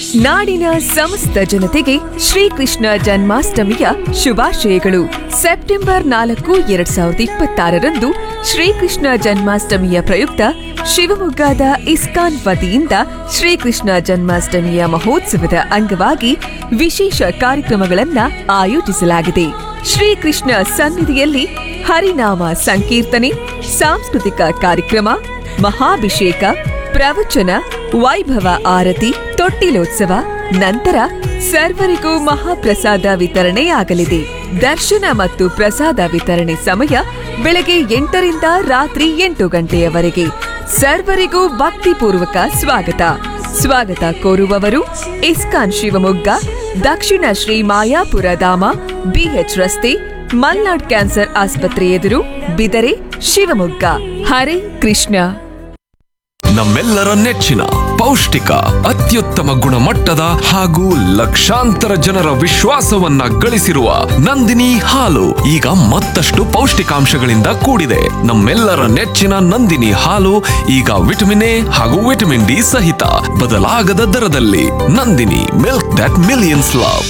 ನಾಡಿನ ಸಮಸ್ತ ಜನತೆಗೆ ಶ್ರೀಕೃಷ್ಣ ಜನ್ಮಾಷ್ಟಮಿಯ ಶುಭಾಶಯಗಳು ಸೆಪ್ಟೆಂಬರ್ ನಾಲ್ಕು ಎರಡ್ ಸಾವಿರದ ಇಪ್ಪತ್ತಾರರಂದು ಶ್ರೀಕೃಷ್ಣ ಜನ್ಮಾಷ್ಟಮಿಯ ಪ್ರಯುಕ್ತ ಶಿವಮೊಗ್ಗದ ಇಸ್ಕಾನ್ ವತಿಯಿಂದ ಶ್ರೀಕೃಷ್ಣ ಜನ್ಮಾಷ್ಟಮಿಯ ಮಹೋತ್ಸವದ ಅಂಗವಾಗಿ ವಿಶೇಷ ಕಾರ್ಯಕ್ರಮಗಳನ್ನ ಆಯೋಜಿಸಲಾಗಿದೆ ಶ್ರೀಕೃಷ್ಣ ಸನ್ನಿಧಿಯಲ್ಲಿ ಹರಿನಾಮ ಸಂಕೀರ್ತನೆ ಸಾಂಸ್ಕೃತಿಕ ಕಾರ್ಯಕ್ರಮ ಮಹಾಭಿಷೇಕ ಪ್ರವಚನ ವೈಭವ ಆರತಿ ತೊಟ್ಟಿಲೋತ್ಸವ ನಂತರ ಸರ್ವರಿಗೂ ಮಹಾಪ್ರಸಾದ ವಿತರಣೆಯಾಗಲಿದೆ ದರ್ಶನ ಮತ್ತು ಪ್ರಸಾದ ವಿತರಣೆ ಸಮಯ ಬೆಳಗ್ಗೆ ಎಂಟರಿಂದ ರಾತ್ರಿ ಎಂಟು ಗಂಟೆಯವರೆಗೆ ಸರ್ವರಿಗೂ ಭಕ್ತಿಪೂರ್ವಕ ಸ್ವಾಗತ ಸ್ವಾಗತ ಕೋರುವವರು ಇಸ್ಕಾನ್ ಶಿವಮೊಗ್ಗ ದಕ್ಷಿಣ ಶ್ರೀ ಮಾಯಾಪುರ ಧಾಮ ಬಿಎಚ್ ರಸ್ತೆ ಮಲ್ನಾಡ್ ಕ್ಯಾನ್ಸರ್ ಆಸ್ಪತ್ರೆ ಎದುರು ಬಿದರೆ ಶಿವಮೊಗ್ಗ ಹರೇ ಕೃಷ್ಣ ನಮ್ಮೆಲ್ಲರ ನೆಚ್ಚಿನ ಪೌಷ್ಟಿಕ ಅತ್ಯುತ್ತಮ ಗುಣಮಟ್ಟದ ಹಾಗೂ ಲಕ್ಷಾಂತರ ಜನರ ವಿಶ್ವಾಸವನ್ನ ಗಳಿಸಿರುವ ನಂದಿನಿ ಹಾಲು ಈಗ ಮತ್ತಷ್ಟು ಪೌಷ್ಟಿಕಾಂಶಗಳಿಂದ ಕೂಡಿದೆ ನಮ್ಮೆಲ್ಲರ ನೆಚ್ಚಿನ ನಂದಿನಿ ಹಾಲು ಈಗ ವಿಟಮಿನ್ ಎ ಹಾಗೂ ವಿಟಮಿನ್ ಡಿ ಸಹಿತ ಬದಲಾಗದ ದರದಲ್ಲಿ Nandini milk that millions love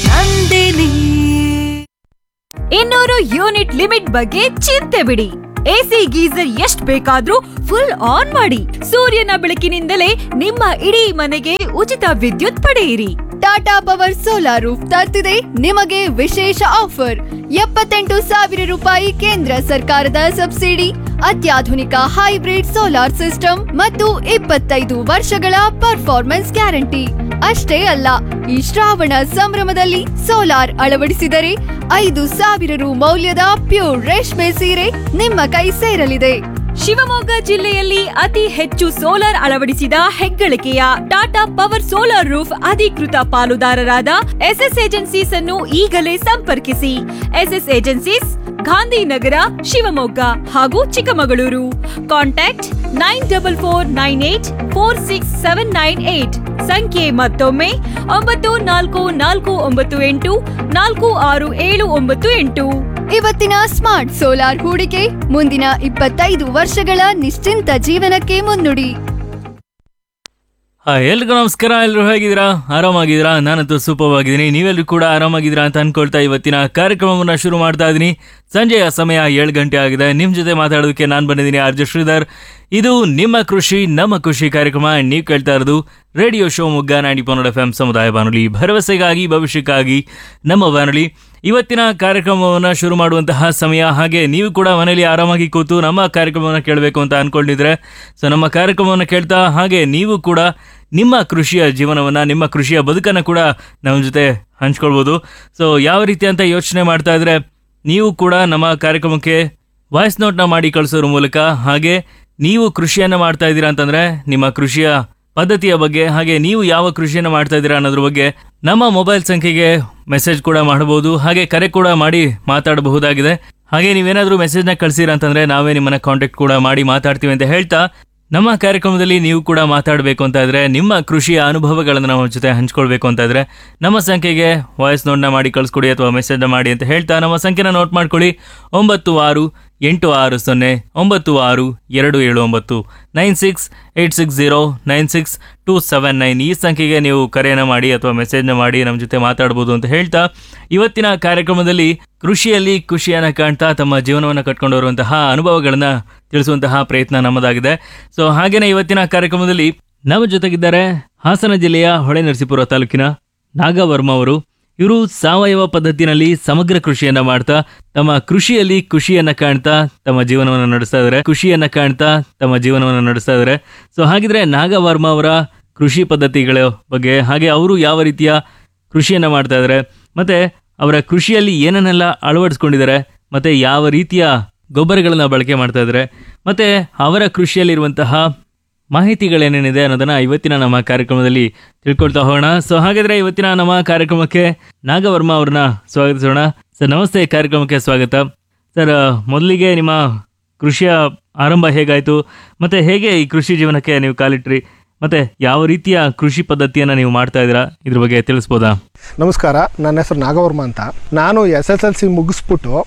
ಇನ್ನೂರು ಯೂನಿಟ್ ಲಿಮಿಟ್ ಬಗ್ಗೆ ಚಿಂತೆ ಬಿಡಿ ಎಸಿ ಗೀಸರ್ ಎಷ್ಟ್ ಬೇಕಾದ್ರೂ ಫುಲ್ ಆನ್ ಮಾಡಿ ಸೂರ್ಯನ ಬೆಳಕಿನಿಂದಲೇ ನಿಮ್ಮ ಇಡೀ ಮನೆಗೆ ಉಚಿತ ವಿದ್ಯುತ್ ಪಡೆಯಿರಿ ಟಾಟಾ ಪವರ್ ಸೋಲಾರ್ ರೂಫ್ ತರ್ತಿದೆ ನಿಮಗೆ ವಿಶೇಷ ಆಫರ್ ಎಪ್ಪತ್ತೆಂಟು ಸಾವಿರ ರೂಪಾಯಿ ಕೇಂದ್ರ ಸರ್ಕಾರದ ಸಬ್ಸಿಡಿ ಅತ್ಯಾಧುನಿಕ ಹೈಬ್ರಿಡ್ ಸೋಲಾರ್ ಸಿಸ್ಟಮ್ ಮತ್ತು ಇಪ್ಪತ್ತೈದು ವರ್ಷಗಳ ಪರ್ಫಾರ್ಮೆನ್ಸ್ ಗ್ಯಾರಂಟಿ ಅಷ್ಟೇ ಅಲ್ಲ ಈ ಶ್ರಾವಣ ಸಂಭ್ರಮದಲ್ಲಿ ಸೋಲಾರ್ ಅಳವಡಿಸಿದರೆ ಐದು ಸಾವಿರ ರು ಮೌಲ್ಯದ ಪ್ಯೂರ್ ರೇಷ್ಮೆ ಸೀರೆ ನಿಮ್ಮ ಕೈ ಸೇರಲಿದೆ ಶಿವಮೊಗ್ಗ ಜಿಲ್ಲೆಯಲ್ಲಿ ಅತಿ ಹೆಚ್ಚು ಸೋಲಾರ್ ಅಳವಡಿಸಿದ ಹೆಗ್ಗಳಿಕೆಯ ಟಾಟಾ ಪವರ್ ಸೋಲಾರ್ ರೂಫ್ ಅಧಿಕೃತ ಪಾಲುದಾರರಾದ ಎಸ್ಎಸ್ ಏಜೆನ್ಸೀಸ್ ಅನ್ನು ಈಗಲೇ ಸಂಪರ್ಕಿಸಿ ಎಸ್ಎಸ್ ಏಜೆನ್ಸೀಸ್ ಗಾಂಧಿನಗರ ಶಿವಮೊಗ್ಗ ಹಾಗೂ Chikkamagaluru contact nine double four nine eight four six seven nine eight ಸಂಖ್ಯೆ ಮತ್ತೊಮ್ಮೆ ಒಂಬತ್ತು ನಾಲ್ಕು ನಾಲ್ಕು ಒಂಬತ್ತು ಎಂಟು ನಾಲ್ಕು ಆರು ಏಳು ಒಂಬತ್ತು ಎಂಟು ಇವತ್ತಿನ ಸ್ಮಾರ್ಟ್ ಸೋಲಾರ್ ಹೂಡಿಕೆ ಮುಂದಿನ ಇಪ್ಪತ್ತೈದು ವರ್ಷಗಳ ನಿಶ್ಚಿಂತ ಜೀವನಕ್ಕೆ ಮುನ್ನುಡಿ ಹಾಯ್ ಎಲ್ರಿಗೂ ನಮಸ್ಕಾರ ಎಲ್ಲರೂ ಹೇಗಿದ್ದೀರಾ ಆರಾಮಾಗಿದ್ದೀರಾ ನಾನಂತೂ ಸೂಪರ್ ಆಗಿದ್ದೀನಿ ನೀವೆಲ್ಲರೂ ಕೂಡ ಆರಾಮಾಗಿದ್ದೀರಾ ಅಂತ ಅನ್ಕೊಳ್ತಾ ಇವತ್ತಿನ ಕಾರ್ಯಕ್ರಮವನ್ನು ಶುರು ಮಾಡ್ತಾ ಇದ್ದೀನಿ ಸಂಜೆಯ ಸಮಯ ಏಳು ಗಂಟೆ ಆಗಿದೆ ನಿಮ್ಮ ಜೊತೆ ಮಾತಾಡೋದಕ್ಕೆ ನಾನು ಬಂದಿದ್ದೀನಿ ಆರ್ಜೆ ಶ್ರೀಧರ್ ಇದು ನಿಮ್ಮ ಕೃಷಿ ನಮ್ಮ ಖುಷಿ ಕಾರ್ಯಕ್ರಮ ನೀವು ಕೇಳ್ತಾ ಇರೋದು ರೇಡಿಯೋ ಶೋ ಮುಗ್ಗ ನಾಡಿ ಪನ್ನಡ ಎಫ್ ಎಂ ಸಮುದಾಯ ಬಾನುಲಿ ಭರವಸೆಗಾಗಿ ಭವಿಷ್ಯಕ್ಕಾಗಿ ನಮ್ಮ ಬಾನುಲಿ ಇವತ್ತಿನ ಕಾರ್ಯಕ್ರಮವನ್ನು ಶುರು ಮಾಡುವಂತಹ ಸಮಯ ಹಾಗೆ ನೀವು ಕೂಡ ಮನೆಯಲ್ಲಿ ಆರಾಮಾಗಿ ಕೂತು ನಮ್ಮ ಕಾರ್ಯಕ್ರಮವನ್ನು ಕೇಳಬೇಕು ಅಂತ ಅನ್ಕೊಂಡಿದ್ರೆ ಸೊ ನಮ್ಮ ಕಾರ್ಯಕ್ರಮವನ್ನು ಕೇಳ್ತಾ ಹಾಗೆ ನೀವು ಕೂಡ ನಿಮ್ಮ ಕೃಷಿಯ ಜೀವನವನ್ನು ನಿಮ್ಮ ಕೃಷಿಯ ಬದುಕನ್ನು ಕೂಡ ನಮ್ಮ ಜೊತೆ ಹಂಚ್ಕೊಳ್ಬೋದು ಸೊ ಯಾವ ರೀತಿ ಅಂತ ಯೋಚನೆ ಮಾಡ್ತಾ ಇದ್ರೆ ನೀವು ಕೂಡ ನಮ್ಮ ಕಾರ್ಯಕ್ರಮಕ್ಕೆ ವಾಯ್ಸ್ ನೋಟ್ನ ಮಾಡಿ ಕಳಿಸೋದ್ರ ಮೂಲಕ ಹಾಗೆ ನೀವು ಕೃಷಿಯನ್ನು ಮಾಡ್ತಾ ಇದ್ದೀರಾ ಅಂತಂದ್ರೆ ನಿಮ್ಮ ಕೃಷಿಯ ಪದ್ಧತಿಯ ಬಗ್ಗೆ ಹಾಗೆ ನೀವು ಯಾವ ಕೃಷಿಯನ್ನು ಮಾಡ್ತಾ ಇದ್ದೀರಾ ಅನ್ನೋದ್ರ ಬಗ್ಗೆ ನಮ್ಮ ಮೊಬೈಲ್ ಸಂಖ್ಯೆಗೆ ಮೆಸೇಜ್ ಕೂಡ ಮಾಡಬಹುದು ಹಾಗೆ ಕರೆ ಕೂಡ ಮಾಡಿ ಮಾತಾಡಬಹುದಾಗಿದೆ ಹಾಗೆ ನೀವೇನಾದರೂ ಮೆಸೇಜ್ನ ಕಳಿಸಿರ ಅಂತಂದ್ರೆ ನಾವೇ ನಿಮ್ಮನ್ನ ಕಾಂಟ್ಯಾಕ್ಟ್ ಕೂಡ ಮಾಡಿ ಮಾತಾಡ್ತೀವಿ ಅಂತ ಹೇಳ್ತಾ ನಮ್ಮ ಕಾರ್ಯಕ್ರಮದಲ್ಲಿ ನೀವು ಕೂಡ ಮಾತಾಡಬೇಕು ಅಂತ ಇದ್ರೆ ನಿಮ್ಮ ಕೃಷಿಯ ಅನುಭವಗಳನ್ನು ನಮ್ಮ ಜೊತೆ ಹಂಚ್ಕೊಳ್ಬೇಕು ಅಂತ ಇದ್ರೆ ನಮ್ಮ ಸಂಖ್ಯೆಗೆ ವಾಯ್ಸ್ ನೋಟ್ನ ಮಾಡಿ ಕಳಿಸ್ಕೊಡಿ ಅಥವಾ ಮೆಸೇಜ್ನ ಮಾಡಿ ಅಂತ ಹೇಳ್ತಾ ನಮ್ಮ ಸಂಖ್ಯೆನ ನೋಟ್ ಮಾಡ್ಕೊಳ್ಳಿ ಒಂಬತ್ತು ಆರು ಎಂಟು ಆರು ಸೊನ್ನೆ ಒಂಬತ್ತು ಆರು ಎರಡು ಏಳು ಒಂಬತ್ತು nine six eight six zero nine six two seven nine ಈ ಸಂಖ್ಯೆಗೆ ನೀವು ಕರೆಯನ್ನು ಮಾಡಿ ಅಥವಾ ಮೆಸೇಜ್ನ ಮಾಡಿ ನಮ್ಮ ಜೊತೆ ಮಾತಾಡ್ಬೋದು ಅಂತ ಹೇಳ್ತಾ ಇವತ್ತಿನ ಕಾರ್ಯಕ್ರಮದಲ್ಲಿ ಕೃಷಿಯಲ್ಲಿ ಖುಷಿಯನ್ನು ಕಾಣ್ತಾ ತಮ್ಮ ಜೀವನವನ್ನು ಕಟ್ಕೊಂಡು ಬರುವಂತಹ ಅನುಭವಗಳನ್ನು ತಿಳಿಸುವಂತಹ ಪ್ರಯತ್ನ ನಮ್ಮದಾಗಿದೆ ಸೊ ಹಾಗೇನೆ ಇವತ್ತಿನ ಕಾರ್ಯಕ್ರಮದಲ್ಲಿ ನಮ್ಮ ಜೊತೆಗಿದ್ದಾರೆ ಹಾಸನ ಜಿಲ್ಲೆಯ ಹೊಳೆನರಸೀಪುರ ತಾಲೂಕಿನ ನಾಗವರ್ಮ ಅವರು ಇವರು ಸಾವಯವ ಪದ್ಧತಿನಲ್ಲಿ ಸಮಗ್ರ ಕೃಷಿಯನ್ನ ಮಾಡ್ತಾ ತಮ್ಮ ಕೃಷಿಯಲ್ಲಿ ಖುಷಿಯನ್ನ ಕಾಣ್ತಾ ತಮ್ಮ ಜೀವನವನ್ನು ನಡೆಸ್ತಾ ಇದ್ದಾರೆ ಖುಷಿಯನ್ನ ಕಾಣ್ತಾ ತಮ್ಮ ಜೀವನವನ್ನು ನಡೆಸ್ತಾ ಇದ್ದಾರೆ ಸೊ ಹಾಗಿದ್ರೆ ನಾಗವರ್ಮ ಅವರ ಕೃಷಿ ಪದ್ಧತಿಗಳ ಬಗ್ಗೆ ಹಾಗೆ ಅವರು ಯಾವ ರೀತಿಯ ಕೃಷಿಯನ್ನ ಮಾಡ್ತಾ ಇದ್ದಾರೆ ಮತ್ತೆ ಅವರ ಕೃಷಿಯಲ್ಲಿ ಏನನ್ನೆಲ್ಲ ಅಳವಡಿಸ್ಕೊಂಡಿದ್ದಾರೆ ಮತ್ತೆ ಯಾವ ರೀತಿಯ ಗೊಬ್ಬರಗಳನ್ನ ಬಳಕೆ ಮಾಡ್ತಾ ಇದ್ದಾರೆ ಮತ್ತೆ ಅವರ ಕೃಷಿಯಲ್ಲಿರುವಂತಹ ಮಾಹಿತಿಗಳೇನೇನಿದೆ ಅನ್ನೋದನ್ನ ಇವತ್ತಿನ ನಮ್ಮ ಕಾರ್ಯಕ್ರಮದಲ್ಲಿ ತಿಳ್ಕೊಳ್ತಾ ಹೋಗೋಣ ಸೊ ಹಾಗಾದ್ರೆ ಇವತ್ತಿನ ನಮ್ಮ ಕಾರ್ಯಕ್ರಮಕ್ಕೆ ನಾಗವರ್ಮ ಅವ್ರನ್ನ ಸ್ವಾಗತಿಸೋಣ ಸರ್ ನಮಸ್ತೆ ಕಾರ್ಯಕ್ರಮಕ್ಕೆ ಸ್ವಾಗತ ಸರ್ ಮೊದಲಿಗೆ ನಿಮ್ಮ ಕೃಷಿಯ ಆರಂಭ ಹೇಗಾಯಿತು ಮತ್ತೆ ಹೇಗೆ ಈ ಕೃಷಿ ಜೀವನಕ್ಕೆ ನೀವು ಕಾಲಿಟ್ರಿ ಮತ್ತೆ ಯಾವ ರೀತಿಯ ಕೃಷಿ ಪದ್ಧತಿಯನ್ನು ನೀವು ಮಾಡ್ತಾ ಇದ್ದೀರಾ ಇದ್ರ ಬಗ್ಗೆ ತಿಳಿಸ್ಬೋದಾ ನಮಸ್ಕಾರ ನನ್ನ ಹೆಸರು ನಾಗವರ್ಮ ಅಂತ ನಾನು ಎಸ್ ಎಸ್ ಎಲ್ ಸಿ ಮುಗಿಸ್ಬಿಟ್ಟು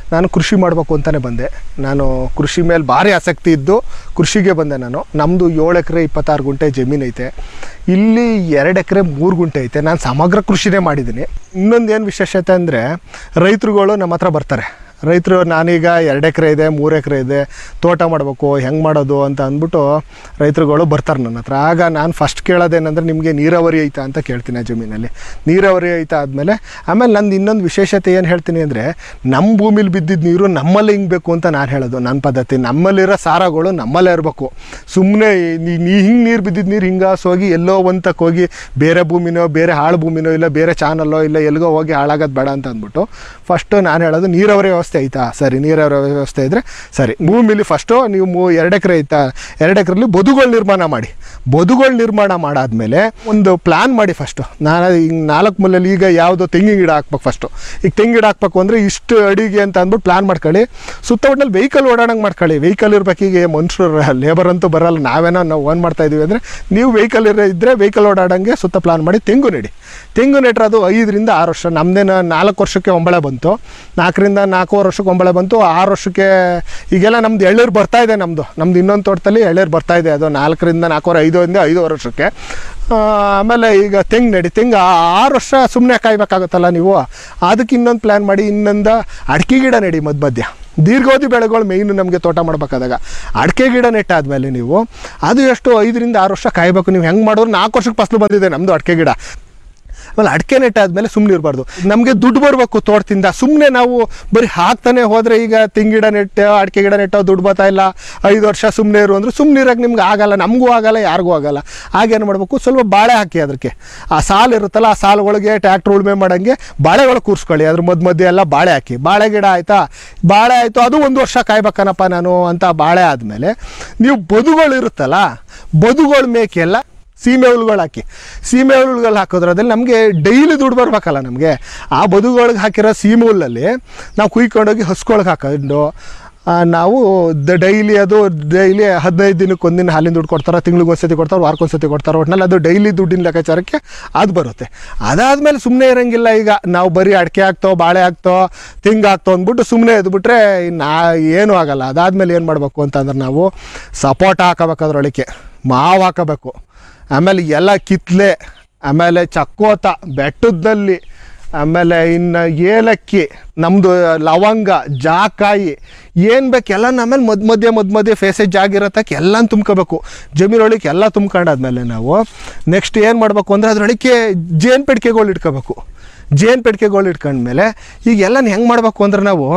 ನಾನು ಕೃಷಿ ಮಾಡಬೇಕು ಅಂತಲೇ ಬಂದೆ ನಾನು ಕೃಷಿ ಮೇಲೆ ಭಾರಿ ಆಸಕ್ತಿ ಇದ್ದು ಕೃಷಿಗೆ ಬಂದೆ ನಾನು ನಮ್ಮದು ಏಳು ಎಕರೆ ಇಪ್ಪತ್ತಾರು ಗುಂಟೆ ಜಮೀನು ಐತೆ ಇಲ್ಲಿ ಎರಡು ಎಕರೆ ಮೂರು ಗುಂಟೆ ಐತೆ ನಾನು ಸಮಗ್ರ ಕೃಷಿನೇ ಮಾಡಿದ್ದೀನಿ ಇನ್ನೊಂದು ಏನು ವಿಶೇಷತೆ ಅಂದರೆ ರೈತರುಗಳು ನಮ್ಮ ಹತ್ರ ಬರ್ತಾರೆ ರೈತರು ನಾನೀಗ ಎರಡು ಎಕರೆ ಇದೆ ಮೂರು ಎಕರೆ ಇದೆ ತೋಟ ಮಾಡಬೇಕು ಹೆಂಗೆ ಮಾಡೋದು ಅಂತ ಅಂದ್ಬಿಟ್ಟು ರೈತರುಗಳು ಬರ್ತಾರೆ ನನ್ನ ಹತ್ರ ಆಗ ನಾನು ಫಸ್ಟ್ ಕೇಳೋದೇನೆಂದ್ರೆ ನಿಮಗೆ ನೀರಾವರಿ ಐತಾ ಅಂತ ಕೇಳ್ತೀನಿ ಆ ಜಮೀನಲ್ಲಿ ನೀರಾವರಿ ಐತಾ ಆದಮೇಲೆ ಆಮೇಲೆ ನಂದು ಇನ್ನೊಂದು ವಿಶೇಷತೆ ಏನು ಹೇಳ್ತೀನಿ ಅಂದರೆ ನಮ್ಮ ಭೂಮಿಲಿ ಬಿದ್ದಿದ್ದ ನೀರು ನಮ್ಮಲ್ಲಿ ಹಿಂಗಬೇಕು ಅಂತ ನಾನು ಹೇಳೋದು ನನ್ನ ಪದ್ಧತಿ ನಮ್ಮಲ್ಲಿರೋ ಸಾರಗಳು ನಮ್ಮಲ್ಲೇ ಇರಬೇಕು ಸುಮ್ಮನೆ ನೀ ಹಿಂಗೆ ನೀರು ಬಿದ್ದಿದ್ದ ನೀರು ಹಿಂಗೆ ಹೋಗಿ ಎಲ್ಲೋ ಒಂತಕ್ಕೆ ಹೋಗಿ ಬೇರೆ ಭೂಮಿನೋ ಬೇರೆ ಹಾಳು ಭೂಮಿನೋ ಇಲ್ಲ ಬೇರೆ ಚಾನಲ್ಲೋ ಇಲ್ಲ ಎಲ್ಲಿಗೋ ಹೋಗಿ ಹಾಳಾಗೋದು ಬೇಡ ಅಂತ ಅಂದ್ಬಿಟ್ಟು ಫಸ್ಟು ನಾನು ಹೇಳೋದು ನೀರಾವರಿ ವ್ಯವಸ್ಥೆ ಐತಾ ಸರಿ ನೀರಾವರಿ ವ್ಯವಸ್ಥೆ ಇದ್ದರೆ ಸರಿ ಭೂಮಿಲಿ ಫಸ್ಟು ನೀವು ಮೂ ಎರಡು ಎಕರೆ ಐತಾ ಎರಡು ಎಕರೆಲಿ ಬದುಗಳು ನಿರ್ಮಾಣ ಮಾಡಿ ಬದುಗಳು ನಿರ್ಮಾಣ ಮಾಡಾದ್ಮೇಲೆ ಒಂದು ಪ್ಲ್ಯಾನ್ ಮಾಡಿ ಫಸ್ಟು ನಾನು ಹಿಂಗೆ ನಾಲ್ಕು ಮೂಲೆಯಲ್ಲಿ ಈಗ ಯಾವುದೋ ತೆಂಗಿನ ಗಿಡ ಹಾಕ್ಬೇಕು ಫಸ್ಟು ಈಗ ತೆಂಗಿನ ಗಿಡ ಹಾಕ್ಬೇಕು ಅಂದರೆ ಇಷ್ಟು ಅಡಿಗೆ ಅಂತ ಅಂದ್ಬಿಟ್ಟು ಪ್ಲ್ಯಾನ್ ಮಾಡ್ಕೊಳ್ಳಿ ಸುತ್ತ ಒಟ್ಟಿನಲ್ಲಿ ವೆಹಿಕಲ್ ಓಡಾಡಂಗೆ ಮಾಡ್ಕೊಳ್ಳಿ ವೆಹಿಕಲ್ ಇರ್ಬೇಕು ಈಗ ಮನುಷ್ಯರು ಲೇಬರ್ ಅಂತೂ ಬರಲ್ಲ ನಾವೇನೋ ನಾವು ಓನ್ ಮಾಡ್ತಾ ಇದೀವಿ ಅಂದರೆ ನೀವು ವೆಹಿಕಲ್ ಇರೋ ಇದ್ದರೆ ವೆಹಿಕಲ್ ಓಡಾಡಂಗೆ ಸುತ್ತ ಪ್ಲ್ಯಾನ್ ಮಾಡಿ ತೆಂಗು ನೆಡಿ ತೆಂಗು ನೆಟ್ರೆ ಅದು ಐದರಿಂದ ಆರು ವರ್ಷ ನಮ್ಮದೇನು ನಾಲ್ಕು ವರ್ಷಕ್ಕೆ ಒಂಬಳೆ ಬಂತು ನಾಲ್ಕರಿಂದ ನಾಲ್ಕೂವರೆ ವರ್ಷಕ್ಕೆ ಒಂಬಳೆ ಬಂತು ಆರು ವರ್ಷಕ್ಕೆ ಈಗೆಲ್ಲ ನಮ್ದು ಎಳ್ಳೀರು ಬರ್ತಾ ಇದೆ ನಮ್ಮದು ನಮ್ದು ಇನ್ನೊಂದು ತೋಟದಲ್ಲಿ ಎಳ್ಳೀರು ಬರ್ತಾ ಇದೆ ಅದು ನಾಲ್ಕರಿಂದ ನಾಲ್ಕೂವರೆ ಐದರಿಂದ ಐದೂವರೆ ವರ್ಷಕ್ಕೆ ಆ, ಆಮೇಲೆ ಈಗ ತೆಂಗು ನಡಿ ತೆಂಗು ಆ- ಆರು ವರ್ಷ ಸುಮ್ಮನೆ ಕಾಯ್ಬೇಕಾಗುತ್ತಲ್ಲ ನೀವು ಅದಕ್ಕೆ ಇನ್ನೊಂದು ಪ್ಲ್ಯಾನ್ ಮಾಡಿ ಇನ್ನೊಂದು ಅಡಿಕೆ ಗಿಡ ನೆಡಿ ಮಧ್ಯ ಮಧ್ಯ ದೀರ್ಘಾವಧಿ ಬೆಳೆಗಳು ಮೇಯ್ನು ನಮಗೆ ತೋಟ ಮಾಡ್ಬೇಕಾದಾಗ ಅಡಿಕೆ ಗಿಡ ನೆಟ್ಟಾದ್ಮೇಲೆ ನೀವು ಅದು ಎಷ್ಟು ಐದರಿಂದ ಆರು ವರ್ಷ ಕಾಯಬೇಕು ನೀವು ಹೆಂಗೆ ಮಾಡೋರು ನಾಲ್ಕು ವರ್ಷಕ್ಕೆ ಫಸಲು ಬಂದಿದೆ ನಮ್ಮದು ಅಡಿಕೆ ಗಿಡ ಆಮೇಲೆ ಅಡಿಕೆ ನೆಟ್ಟಾದ್ಮೇಲೆ ಸುಮ್ಮನೆ ಇರಬಾರ್ದು ನಮಗೆ ದುಡ್ಡು ಬರಬೇಕು ತೋಟದಿಂದ ಸುಮ್ಮನೆ ನಾವು ಬರೀ ಹಾಕ್ತಾನೆ ಹೋದರೆ ಈಗ ತೆಂಗಿಡ ನೆಟ್ಟು ಅಡಿಕೆ ಗಿಡ ನೆಟ್ಟೋ ದುಡ್ಡು ಬರ್ತಾ ಇಲ್ಲ ಐದು ವರ್ಷ ಸುಮ್ಮನೆ ಇರು ಅಂದ್ರೆ ಸುಮ್ಮನೆ ಇರೋಕೆ ನಿಮ್ಗೆ ಆಗಲ್ಲ ನಮಗೂ ಆಗಲ್ಲ ಯಾರಿಗೂ ಆಗಲ್ಲ ಆಗೇನು ಮಾಡಬೇಕು ಸ್ವಲ್ಪ ಬಾಳೆ ಹಾಕಿ ಅದಕ್ಕೆ ಆ ಸಾಲು ಇರುತ್ತಲ್ಲ ಆ ಸಾಲು ಒಳಗೆ ಟ್ಯಾಕ್ಟ್ರ್ ಉಳುಮೆ ಮಾಡಂಗೆ ಬಾಳೆಗಳು ಕೂರಿಸ್ಕೊಳ್ಳಿ ಅದ್ರ ಮಧ್ಯ ಮಧ್ಯೆ ಎಲ್ಲ ಬಾಳೆ ಹಾಕಿ ಬಾಳೆ ಗಿಡ ಆಯಿತಾ ಬಾಳೆ ಆಯಿತು ಅದು ಒಂದು ವರ್ಷ ಕಾಯ್ಬೇಕನಪ್ಪ ನಾನು ಅಂತ ಬಾಳೆ ಆದಮೇಲೆ ನೀವು ಬದುಗಳು ಇರುತ್ತಲ್ಲ ಬದುಗಳ ಮೇಕೆಲ್ಲ ಸೀಮೆ ಹುಳುಗಳು ಹಾಕಿ ಸೀಮೆ ಹುಳುಗಳು ಹಾಕೋದ್ರಲ್ಲಿ ನಮಗೆ ಡೈಲಿ ದುಡ್ಡು ಬರ್ಬೇಕಲ್ಲ ನಮಗೆ ಆ ಬದುಗಳಿಗೆ ಹಾಕಿರೋ ಸೀಮೆ ಹುಲ್ಲಲ್ಲಿ ನಾವು ಕುಯ್ಕೊಂಡೋಗಿ ಹಸ್ಕೊಳಗೆ ಹಾಕೊಂಡು ಆ, ನಾವು ಡೈಲಿ ಅದು ಡೈಲಿ ಹದಿನೈದು ದಿನಕ್ಕೆ ಒಂದಿನ ಹಾಲಿನ ದುಡ್ಡು ಕೊಡ್ತಾರೆ ತಿಂಗ್ಳಿಗೆ ಒಂದ್ಸತಿ ಕೊಡ್ತಾರೆ ವಾರಕ್ಕೆ ಒಂದ್ಸತಿ ಕೊಡ್ತಾರೆ ಒಟ್ನಲ್ಲಿ ಅದು ಡೈಲಿ ದುಡ್ಡಿನ ಲೆಕ್ಕಾಚಾರಕ್ಕೆ ಅದು ಬರುತ್ತೆ ಅದಾದಮೇಲೆ ಸುಮ್ಮನೆ ಇರೋಂಗಿಲ್ಲ ಈಗ ನಾವು ಬರೀ ಅಡಿಕೆ ಹಾಕ್ತೋ ಬಾಳೆ ಹಾಕ್ತೋ ತೆಂಗು ಹಾಕ್ತೋ ಅಂದ್ಬಿಟ್ಟು ಸುಮ್ಮನೆ ಇದ್ಬಿಟ್ರೆ ನಾ ಏನೂ ಆಗಲ್ಲ ಅದಾದಮೇಲೆ ಏನು ಮಾಡಬೇಕು ಅಂತಂದ್ರೆ ನಾವು ಸಪೋಟ ಹಾಕಬೇಕು ಅದ್ರೊಳಗೆ ಮಾವು ಹಾಕಬೇಕು ಆಮೇಲೆ ಎಲ್ಲ ಕಿತ್ಲೆ ಆಮೇಲೆ ಚಕ್ಕೋತ ಬೆಟ್ಟದಲ್ಲಿ ಆಮೇಲೆ ಇನ್ನು ಏಲಕ್ಕಿ ನಮ್ಮದು ಲವಂಗ ಜಾಕಾಯಿ ಏನು ಬೇಕು ಎಲ್ಲ ಆಮೇಲೆ ಮಧ್ಯ ಮಧ್ಯೆ ಮಧ್ಯ ಮಧ್ಯೆ ಫೇಸೇಜ್ ಆಗಿರತ್ತಕ್ಕೆ ಎಲ್ಲ ತುಂಬ್ಕೋಬೇಕು ಜಮೀನೊಳಗೆ ಎಲ್ಲ ತುಂಬ್ಕೊಂಡಾದ್ಮೇಲೆ ನಾವು ನೆಕ್ಸ್ಟ್ ಏನು ಮಾಡಬೇಕು ಅಂದರೆ ಅದರೊಳಗೆ ಜೇನು ಪೆಟ್ಟಿಗೆಗಳು ಇಟ್ಕೋಬೇಕು ಜೇನು ಪೆಟ್ಟಿಗೆಗಳು ಇಟ್ಕೊಂಡ್ಮೇಲೆ ಈಗ ಎಲ್ಲ ಹೆಂಗೆ ಮಾಡಬೇಕು ಅಂದ್ರೆ ನಾವು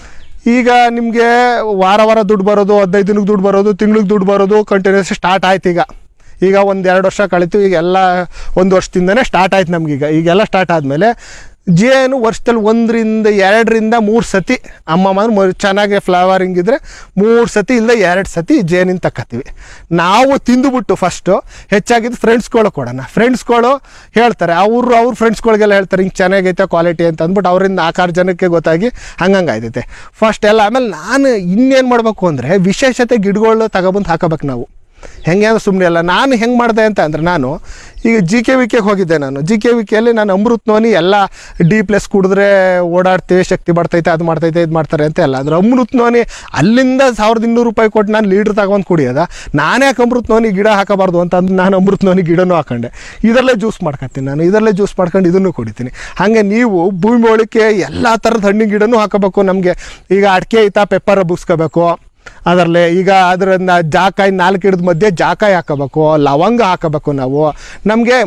ಈಗ ನಿಮಗೆ ವಾರ ವಾರ ದುಡ್ಡು ಬರೋದು ಹದಿನೈದು ದಿನಕ್ಕೆ ದುಡ್ಡು ಬರೋದು ತಿಂಗ್ಳಿಗೆ ದುಡ್ಡು ಬರೋದು ಕಂಟಿನ್ಯೂಸ್ ಸ್ಟಾರ್ಟ್ ಆಯ್ತು ಈಗ ಈಗ ಒಂದು ಎರಡು ವರ್ಷ ಕಳೀತು ಈಗ ಎಲ್ಲ ಒಂದು ವರ್ಷದಿಂದನೇ ಸ್ಟಾರ್ಟ್ ಆಯ್ತು ನಮಗೀಗ ಈಗೆಲ್ಲ ಸ್ಟಾರ್ಟ್ ಆದಮೇಲೆ ಜೇನು ವರ್ಷದಲ್ಲಿ ಒಂದರಿಂದ ಎರಡರಿಂದ ಮೂರು ಸತಿ ಅಮ್ಮ ಮಾತ್ರ ಮ ಚೆನ್ನಾಗಿ ಫ್ಲವರಿಂಗ್ ಇದ್ದರೆ ಮೂರು ಸತಿ ಇಲ್ಲ ಎರಡು ಸತಿ ಜೇನಿನ ತಕ್ಕತ್ತೀವಿ ನಾವು ತಿಂದುಬಿಟ್ಟು ಫಸ್ಟು ಹೆಚ್ಚಾಗಿದ್ದು ಫ್ರೆಂಡ್ಸ್ಗಳು ಕೊಡೋಣ ಫ್ರೆಂಡ್ಸ್ಗಳು ಹೇಳ್ತಾರೆ ಅವರು ಅವ್ರ ಫ್ರೆಂಡ್ಸ್ಗಳಿಗೆಲ್ಲ ಹೇಳ್ತಾರೆ ಹಿಂಗೆ ಚೆನ್ನಾಗೈತೆ ಕ್ವಾಲಿಟಿ ಅಂತ ಅಂದ್ಬಿಟ್ಟು ಅವರಿಂದ ನಾಲ್ಕಾರು ಜನಕ್ಕೆ ಗೊತ್ತಾಗಿ ಹಂಗಂಗೆ ಆಯ್ತೈತೆ ಫಸ್ಟ್ ಎಲ್ಲ ಆಮೇಲೆ ನಾನು ಇನ್ನೇನು ಮಾಡಬೇಕು ಅಂದರೆ ವಿಶೇಷತೆ ಗಿಡಗಳು ತಗೊಬಂದು ಹಾಕೋಬೇಕು ನಾವು ಹೆಂಗೆ ಅಂದ್ರೆ ಸುಮ್ಮನೆ ಅಲ್ಲ ನಾನು ಹೆಂಗೆ ಮಾಡಿದೆ ಅಂತ ಅಂದ್ರೆ ನಾನು ಈಗ ಜಿ ಕೆ ವಿ ಕೆಗೆ ಹೋಗಿದ್ದೆ ನಾನು ಜಿ ಕೆ ವಿ ಕೆಯಲ್ಲಿ ನಾನು ಅಮೃತ್ ನೋನಿ ಎಲ್ಲ ಡಿ ಪ್ಲಸ್ ಕುಡಿದ್ರೆ ಓಡಾಡ್ತೀವಿ ಶಕ್ತಿ ಬರ್ತೈತೆ ಅದು ಮಾಡ್ತೈತೆ ಇದು ಮಾಡ್ತಾರೆ ಅಂತ ಎಲ್ಲ ಅಂದ್ರೆ ಅಮೃತ್ ನೋನಿ ಅಲ್ಲಿಂದ ಸಾವಿರದ ಇನ್ನೂರು ರೂಪಾಯಿ ಕೊಟ್ಟು ನಾನು ಲೀಡ್ರ್ ತಗೊಂಡು ಕುಡಿಯೋದ ನಾನೇ ಯಾಕೆ ಅಮೃತ್ ನೋನಿ ಗಿಡ ಹಾಕಬಾರ್ದು ಅಂತ ಅಂದು ನಾನು ಅಮೃತ್ ನೋನಿ ಗಿಡನೂ ಹಾಕೊಂಡೆ ಇದರಲ್ಲೇ ಜ್ಯೂಸ್ ಮಾಡ್ಕೊತೀನಿ ನಾನು ಇದರಲ್ಲೇ ಜ್ಯೂಸ್ ಮಾಡ್ಕೊಂಡು ಇದನ್ನು ಕುಡಿತೀನಿ ಹಾಗೆ ನೀವು ಭೂಮಿ ಒಳಕ್ಕೆ ಎಲ್ಲ ಥರದ ಹಣ್ಣಿನ ಗಿಡನೂ ಹಾಕಬೇಕು ನಮಗೆ ಈಗ ಅಡಿಕೆ ಐತಾ ಪೆಪ್ಪರ್ ಬುಸ್ಕೋಬೇಕು ಅದರಲ್ಲಿ ಈಗ ಅದರಿಂದ ಜಾಕಾಯಿ ನಾಲ್ಕು ಹಿಡಿದ ಮಧ್ಯೆ ಜಾಕಾಯಿ ಹಾಕೋಬೇಕು ಲವಂಗ ಹಾಕೋಬೇಕು ನಾವು ನಮಗೆ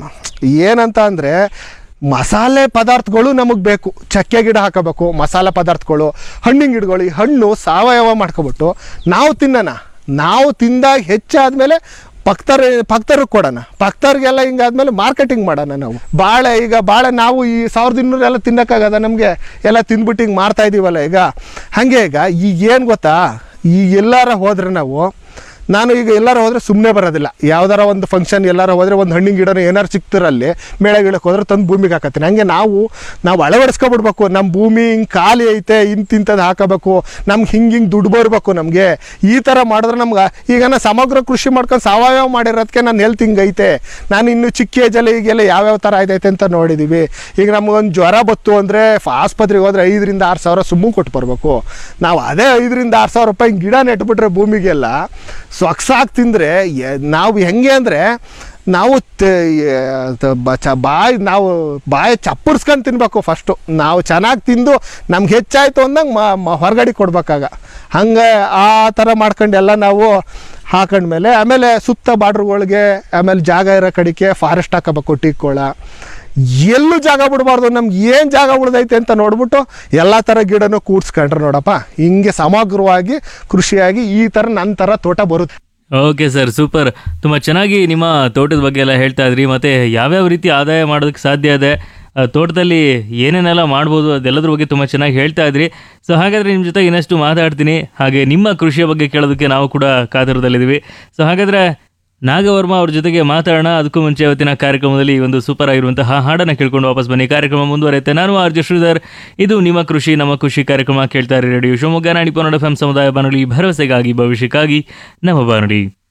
ಏನಂತ ಅಂದರೆ ಮಸಾಲೆ ಪದಾರ್ಥಗಳು ನಮಗೆ ಬೇಕು ಚಕ್ಕೆ ಗಿಡ ಹಾಕೋಬೇಕು ಮಸಾಲೆ ಪದಾರ್ಥಗಳು ಹಣ್ಣಿನ ಗಿಡಗಳು ಈ ಹಣ್ಣು ಸಾವಯವ ಮಾಡ್ಕೊಬಿಟ್ಟು ನಾವು ತಿನ್ನೋಣ ನಾವು ತಿಂದಾಗ ಹೆಚ್ಚಾದ್ಮೇಲೆ ಪಕ್ತರ ಪಕ್ತರಿಗೆ ಕೊಡೋಣ ಪಕ್ತರಿಗೆಲ್ಲ ಹಿಂಗಾದ್ಮೇಲೆ ಮಾರ್ಕೆಟಿಂಗ್ ಮಾಡೋಣ ನಾವು ಬಾಳೆ ಈಗ ಬಾಳೆ ನಾವು ಈ ಸಾವಿರದ ಇನ್ನೂರು ಎಲ್ಲ ತಿನ್ನೋಕ್ಕಾಗದ ನಮಗೆ ಎಲ್ಲ ತಿಂದ್ಬಿಟ್ಟು ಹಿಂಗೆ ಮಾರ್ತಾ ಇದೀವಲ್ಲ ಈಗ ಹಾಗೆ ಈಗ ಈಗ ಏನು ಗೊತ್ತಾ ಈ ಎಲ್ಲಾರ ಹೋದ್ರೆ ನಾವು ನಾನು ಈಗ ಎಲ್ಲಾರು ಹೋದರೆ ಸುಮ್ಮನೆ ಬರೋದಿಲ್ಲ ಯಾವ್ದಾರ ಒಂದು ಫಂಕ್ಷನ್ ಎಲ್ಲಾರ ಹೋದರೆ ಒಂದು ಹಣ್ಣಿನ ಗಿಡನ ಏನಾರು ಸಿಕ್ತಿರಲ್ಲಿ ಮೇಳೆ ಗಿಡಕ್ಕೆ ಹೋದ್ರೆ ತಂದು ಭೂಮಿಗೆ ಹಾಕತ್ತೀನಿ ಹಂಗೆ ನಾವು ನಾವು ಅಳವಡಿಸ್ಕೊಬಿಡ್ಬೇಕು ನಮ್ಮ ಭೂಮಿ ಹಿಂಗೆ ಖಾಲಿ ಐತೆ ಇಂತಿಂಥದ್ದು ಹಾಕಬೇಕು ನಮ್ಗೆ ಹಿಂಗೆ ಹಿಂಗೆ ದುಡ್ಡು ಬರಬೇಕು ನಮಗೆ ಈ ಥರ ಮಾಡಿದ್ರೆ ನಮ್ಗೆ ಈಗ ನಾನು ಸಮಗ್ರ ಕೃಷಿ ಮಾಡ್ಕೊಂಡು ಸಾವಯವ ಮಾಡಿರೋದಕ್ಕೆ ನಾನು ಹೆಲ್ತ್ ಹಿಂಗೆ ಐತೆ ನಾನು ಇನ್ನು ಚಿಕ್ಕ ಏಜಲ್ಲಿ ಈಗೆಲ್ಲ ಯಾವ್ಯಾವ ಥರ ಆಯ್ತೈತೆ ಅಂತ ನೋಡಿದ್ದೀವಿ ಈಗ ನಮಗೊಂದು ಜ್ವರ ಬತ್ತು ಅಂದರೆ ಆಸ್ಪತ್ರೆಗೆ ಹೋದ್ರೆ ಐದರಿಂದ ಆರು ಸಾವಿರ ಸುಮ್ಮನೆ ಕೊಟ್ಟು ಬರಬೇಕು ನಾವು ಅದೇ ಐದರಿಂದ ಆರು ಸಾವಿರ ರೂಪಾಯಿ ಗಿಡ ನೆಟ್ಬಿಟ್ರೆ ಭೂಮಿಗೆಲ್ಲ ಸೊಕ್ಸಾಗಿ ತಿಂದರೆ ನಾವು ಹೆಂಗೆ ಅಂದರೆ ನಾವು ತ- ಯ- ತ- ಬ- ಚ ಬಾಯಿ ನಾವು ಬಾಯಿ ಚಪ್ಪರ್ಸ್ಕೊಂಡು ತಿನ್ಬೇಕು ಫಸ್ಟು ನಾವು ಚೆನ್ನಾಗಿ ತಿಂದು ನಮ್ಗೆ ಹೆಚ್ಚಾಯಿತು ಅಂದಂಗೆ ಮ ಮ- ಹೊರಗಡೆ ಕೊಡ್ಬೇಕಾಗ ಹಂಗೆ ಆ ಥರ ಮಾಡ್ಕೊಂಡು ಎಲ್ಲ ನಾವು ಹಾಕೊಂಡ್ಮೇಲೆ ಆಮೇಲೆ ಸುತ್ತ ಬಾರ್ಡ್ರುಗಳಿಗೆ ಆಮೇಲೆ ಜಾಗ ಇರೋ ಕಡೆಗೆ ಫಾರೆಸ್ಟ್ ಹಾಕಬೇಕು ಟೀಕೋಳ ಎಲ್ಲೂ ಜಾಗ ಬಿಡಬಾರ್ದು ನಮ್ಗೆ ಏನು ಜಾಗ ಉಳ್ದೈತೆ ಅಂತ ನೋಡ್ಬಿಟ್ಟು ಎಲ್ಲ ಥರ ಗಿಡನೂ ಕೂಡ್ಸ್ಕೊಂಡ್ರೆ ನೋಡಪ್ಪ ಹಿಂಗೆ ಸಮಗ್ರವಾಗಿ ಕೃಷಿಯಾಗಿ ಈ ಥರ ನನ್ನ ಥರ ತೋಟ ಬರುತ್ತೆ ಓಕೆ ಸರ್ ಸೂಪರ್ ತುಂಬ ಚೆನ್ನಾಗಿ ನಿಮ್ಮ ತೋಟದ ಬಗ್ಗೆ ಎಲ್ಲ ಹೇಳ್ತಾ ಇದ್ರಿ ಮತ್ತೆ ಯಾವ್ಯಾವ ರೀತಿ ಆದಾಯ ಮಾಡೋದಕ್ಕೆ ಸಾಧ್ಯ ಇದೆ ಆ, ತೋಟದಲ್ಲಿ ಏನೇನೆಲ್ಲ ಮಾಡ್ಬೋದು ಅದೆಲ್ಲದ್ರ ಬಗ್ಗೆ ತುಂಬ ಚೆನ್ನಾಗಿ ಹೇಳ್ತಾ ಇದ್ರಿ ಸೊ ಹಾಗಾದರೆ ನಿಮ್ಮ ಜೊತೆ ಇನ್ನಷ್ಟು ಮಾತಾಡ್ತೀನಿ ಹಾಗೆ ನಿಮ್ಮ ಕೃಷಿಯ ಬಗ್ಗೆ ಕೇಳೋದಕ್ಕೆ ನಾವು ಕೂಡ ಕಾತರದಲ್ಲಿದ್ದೀವಿ ಸೊ ಹಾಗಾದರೆ ನಾಗವರ್ಮ ಅವ್ರ ಜೊತೆಗೆ ಮಾತಾಡೋಣ ಅದಕ್ಕೂ ಮುಂಚೆ ಇವತ್ತಿನ ಕಾರ್ಯಕ್ರಮದಲ್ಲಿ ಈ ಒಂದು ಸೂಪರ್ ಆಗಿರುವಂತಹ ಹಾಡನ್ನು ಕೇಳ್ಕೊಂಡು ವಾಪಸ್ ಬನ್ನಿ ಕಾರ್ಯಕ್ರಮ ಮುಂದುವರೆಯುತ್ತೆ ನಾನು ಆರ್ ಜೆ ಶ್ರೀಧರ್ ಇದು ನಿಮ್ಮ ಕೃಷಿ ನಮ್ಮ ಕೃಷಿ ಕಾರ್ಯಕ್ರಮ ಕೇಳ್ತಾ ಇರಿ ರೇಡಿಯೋ ಶಿವಮೊಗ್ಗ ನಾಡಿ ಪನ್ನಡ ಎಫ್ ಸಮುದಾಯ ಬಾನುಲಿ ಭರವಸೆಗಾಗಿ ಭವಿಷ್ಯಕ್ಕಾಗಿ ನಮ್ಮ ಬಾನುಲಿ